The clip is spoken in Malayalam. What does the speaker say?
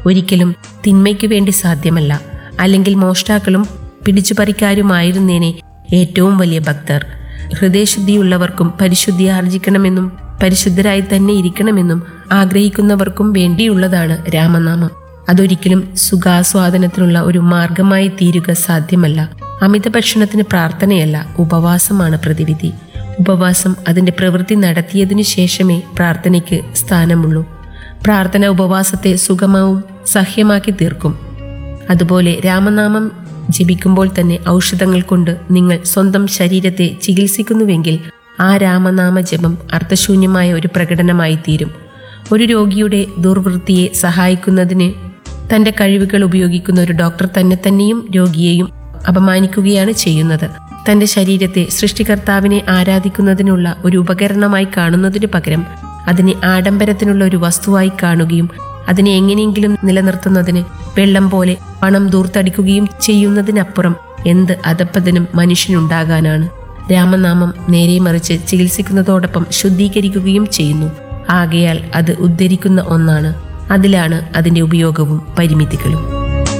ഒരിക്കലും തിന്മയ്ക്കു വേണ്ടി സാധ്യമല്ല അല്ലെങ്കിൽ മോഷ്ടാക്കളും പിടിച്ചുപറിക്കാരുമായിരുന്നേനെ ഏറ്റവും വലിയ ഭക്തർ ഹൃദയശുദ്ധിയുള്ളവർക്കും പരിശുദ്ധി ആർജിക്കണമെന്നും പരിശുദ്ധരായി തന്നെ ഇരിക്കണമെന്നും ആഗ്രഹിക്കുന്നവർക്കും വേണ്ടിയുള്ളതാണ് രാമനാമം അതൊരിക്കലും സുഖാസ്വാദനത്തിനുള്ള ഒരു മാർഗമായി തീരുക സാധ്യമല്ല അമിത ഭക്ഷണത്തിന് പ്രാർത്ഥനയല്ല ഉപവാസമാണ് പ്രതിവിധി ഉപവാസം അതിന്റെ പ്രവൃത്തി നടത്തിയതിനു ശേഷമേ പ്രാർത്ഥനയ്ക്ക് സ്ഥാനമുള്ളൂ പ്രാർത്ഥന ഉപവാസത്തെ സുഗമവും സഹ്യമാക്കി തീർക്കും അതുപോലെ രാമനാമം ജപിക്കുമ്പോൾ തന്നെ ഔഷധങ്ങൾ കൊണ്ട് നിങ്ങൾ സ്വന്തം ശരീരത്തെ ചികിത്സിക്കുന്നുവെങ്കിൽ ആ രാമനാമ ജപം അർത്ഥശൂന്യമായ ഒരു പ്രകടനമായി തീരും ഒരു രോഗിയുടെ ദുർവൃത്തിയെ സഹായിക്കുന്നതിന് തന്റെ കഴിവുകൾ ഉപയോഗിക്കുന്ന ഒരു ഡോക്ടർ തന്നെ തന്നെയും രോഗിയെയും അപമാനിക്കുകയാണ് ചെയ്യുന്നത് തന്റെ ശരീരത്തെ സൃഷ്ടികർത്താവിനെ ആരാധിക്കുന്നതിനുള്ള ഒരു ഉപകരണമായി കാണുന്നതിനു പകരം അതിനെ ആഡംബരത്തിനുള്ള ഒരു വസ്തുവായി കാണുകയും അതിനെ എങ്ങനെയെങ്കിലും നിലനിർത്തുന്നതിന് വെള്ളം പോലെ പണം ദൂർത്തടിക്കുകയും ചെയ്യുന്നതിനപ്പുറം എന്ത് അധപ്പതനും മനുഷ്യനുണ്ടാകാനാണ് രാമനാമം നേരെ മറിച്ച് ചികിത്സിക്കുന്നതോടൊപ്പം ശുദ്ധീകരിക്കുകയും ചെയ്യുന്നു ആകയാൽ അത് ഉദ്ധരിക്കുന്ന ഒന്നാണ് അതിലാണ് അതിന്റെ ഉപയോഗവും പരിമിതികളും